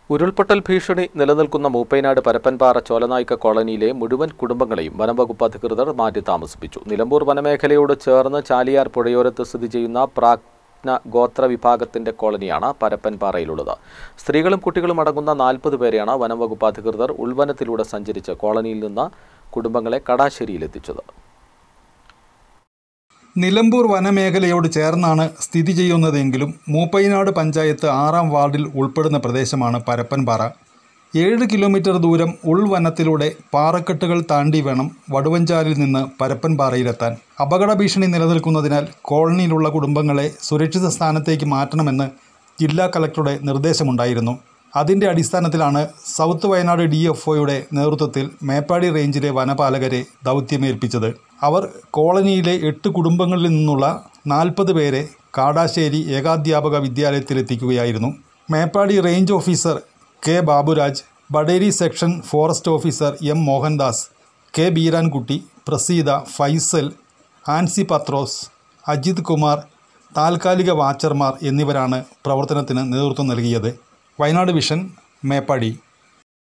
ഉരുൾപൊട്ടൽ ഭീഷണി നിലനിൽക്കുന്ന മൂപ്പൈനാട് പരപ്പൻപാറ ചോലനായ്ക്ക കോളനിയിലെ മുഴുവൻ കുടുംബങ്ങളെയും വനംവകുപ്പ് അധികൃതർ മാറ്റി താമസിപ്പിച്ചു നിലമ്പൂർ വനമേഖലയോട് ചേർന്ന് ചാലിയാർ പുഴയോരത്ത് സ്ഥിതി ചെയ്യുന്ന പ്രാജ്ഞ ഗോത്ര വിഭാഗത്തിന്റെ കോളനിയാണ് പരപ്പൻപാറയിലുള്ളത് സ്ത്രീകളും കുട്ടികളും അടങ്ങുന്ന നാൽപ്പത് പേരെയാണ് വനംവകുപ്പ് അധികൃതർ ഉൾവനത്തിലൂടെ സഞ്ചരിച്ച് കോളനിയിൽ നിന്ന് കുടുംബങ്ങളെ കടാശ്ശേരിയിലെത്തിച്ചത് നിലമ്പൂർ വനമേഖലയോട് ചേർന്നാണ് സ്ഥിതി ചെയ്യുന്നതെങ്കിലും മൂപ്പൈനാട് പഞ്ചായത്ത് ആറാം വാർഡിൽ ഉൾപ്പെടുന്ന പ്രദേശമാണ് പരപ്പൻപാറ ഏഴ് കിലോമീറ്റർ ദൂരം ഉൾവനത്തിലൂടെ പാറക്കെട്ടുകൾ താണ്ടി വേണം വടുവഞ്ചാലിൽ നിന്ന് പരപ്പൻപാറയിലെത്താൻ അപകട ഭീഷണി നിലനിൽക്കുന്നതിനാൽ കോളനിയിലുള്ള കുടുംബങ്ങളെ സുരക്ഷിത സ്ഥാനത്തേക്ക് മാറ്റണമെന്ന് ജില്ലാ കലക്ടറുടെ നിർദ്ദേശമുണ്ടായിരുന്നു അതിൻ്റെ അടിസ്ഥാനത്തിലാണ് സൗത്ത് വയനാട് ഡി എഫ് ഒയുടെ നേതൃത്വത്തിൽ മേപ്പാടി റേഞ്ചിലെ വനപാലകരെ ദൗത്യമേൽപ്പിച്ചത് അവർ കോളനിയിലെ എട്ട് കുടുംബങ്ങളിൽ നിന്നുള്ള നാൽപ്പത് പേരെ കാടാശ്ശേരി ഏകാധ്യാപക വിദ്യാലയത്തിലെത്തിക്കുകയായിരുന്നു Meppadi range officer K Baburaj Baderi section forest officer M Mohandas K Beerankutty Praseetha Faisal Ancy Pathros Ajith Kumar താൽക്കാലിക വാച്ചർമാർ എന്നിവരാണ് പ്രവർത്തനത്തിന് നേതൃത്വം നൽകിയത് വയനാട് വിഷൻ മേപ്പാടി